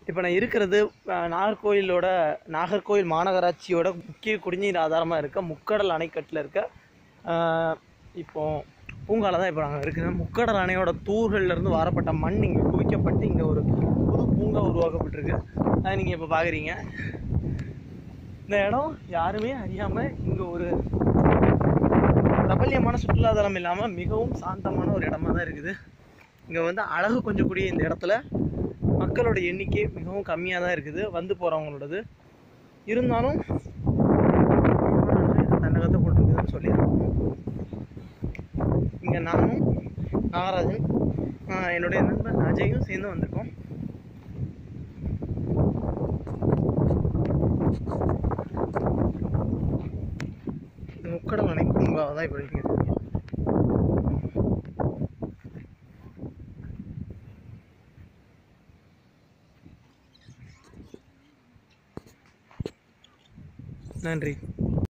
இப்போ நான் இருக்கிறது அஹ், நாகர்கோயிலோட நாகர்கோயில் மாநகராட்சியோட முக்கிய குடிநீர் ஆதாரமாக இருக்க முக்கடல் அணைக்கட்டில் இருக்க அஹ், இப்போ பூங்கால தான் இப்போ நாங்கள் இருக்கிறோம் முக்கடல் அணையோட தூர்கள்லேருந்து வாரப்பட்ட மண் இங்கே குவிக்கப்பட்டு இங்கே ஒரு புது பூங்கா உருவாக்கப்பட்டிருக்கு அதை நீங்கள் இப்போ பார்க்குறீங்க இந்த இடம் யாருமே அறியாமல் இங்கே ஒரு பிரபல்யமான சுற்றுலாதலம் இல்லாமல் மிகவும் சாந்தமான ஒரு இடமா தான் இருக்குது இங்கே வந்து அழகு கொஞ்சம் கூடிய இந்த இடத்துல மக்களோட எண்ணிக்கை மிகவும் கம்மியாக தான் இருக்குது வந்து போகிறவங்களோடது இருந்தாலும் இது தன்னகத்தை போட்டிருக்குதுன்னு சொல்லியிருக்கோம் இங்கே நானும் நாகராஜன் ஆஹ் என்னுடைய நண்பன் அஜயும் சேர்ந்து வந்திருக்கோம் இது முக்கடல் அணை பூங்காவை தான் இப்போ இருக்கு நன்றி